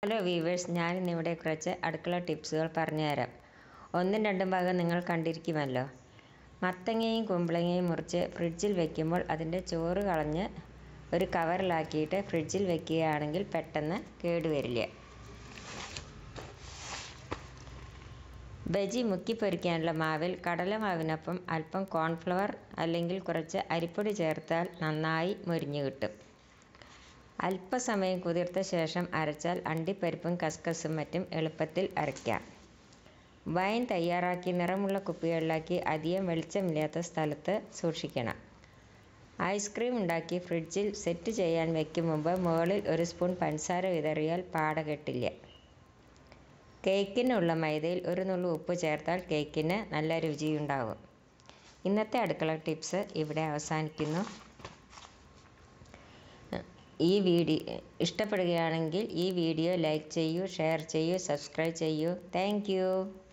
hello weavers ഞാനിന്നിവിടെ കുറച്ച് അടുക്കള ടിപ്സുകൾ പറഞ്ഞുതരാം ഒന്നും രണ്ടും ഭാഗം നിങ്ങൾ കണ്ടിരിക്കുമല്ലോ മത്തങ്ങയും കുമ്പളങ്ങയും മുറിച്ച് ഫ്രിഡ്ജിൽ വെക്കുമ്പോൾ അതിൻ്റെ ചോറ് കളഞ്ഞ് ഒരു കവറിലാക്കിയിട്ട് ഫ്രിഡ്ജിൽ വെക്കുകയാണെങ്കിൽ പെട്ടെന്ന് കേടുവരില്ല ബജി മുക്കി പൊരിക്കാനുള്ള മാവിൽ കടലമാവിനൊപ്പം അല്പം കോൺഫ്ലവർ അല്ലെങ്കിൽ കുറച്ച് അരിപ്പൊടി ചേർത്താൽ നന്നായി മുരിഞ്ഞു കിട്ടും അല്പസമയം കുതിർത്ത ശേഷം അരച്ചാൽ അണ്ടിപ്പരിപ്പും കസ്കസും മറ്റും എളുപ്പത്തിൽ അരയ്ക്കാം വൈൻ തയ്യാറാക്കി നിറമുള്ള കുപ്പികളിലാക്കി അധികം വെളിച്ചമില്ലാത്ത സ്ഥലത്ത് സൂക്ഷിക്കണം ഐസ്ക്രീം ഉണ്ടാക്കി ഫ്രിഡ്ജിൽ സെറ്റ് ചെയ്യാൻ വെക്കും മുമ്പ് മുകളിൽ ഒരു സ്പൂൺ പഞ്ചസാര വിതറിയാൽ പാട കെട്ടില്ല കേക്കിനുള്ള മൈദയിൽ ഒരു നുള്ളു ഉപ്പ് ചേർത്താൽ കേക്കിന് നല്ല രുചിയുണ്ടാകും ഇന്നത്തെ അടുക്കള ടിപ്സ് ഇവിടെ അവസാനിക്കുന്നു ഈ വീഡിയോ ഇഷ്ടപ്പെടുകയാണെങ്കിൽ ഈ വീഡിയോ ലൈക്ക് ചെയ്യൂ ഷെയർ ചെയ്യൂ സബ്സ്ക്രൈബ് ചെയ്യൂ താങ്ക്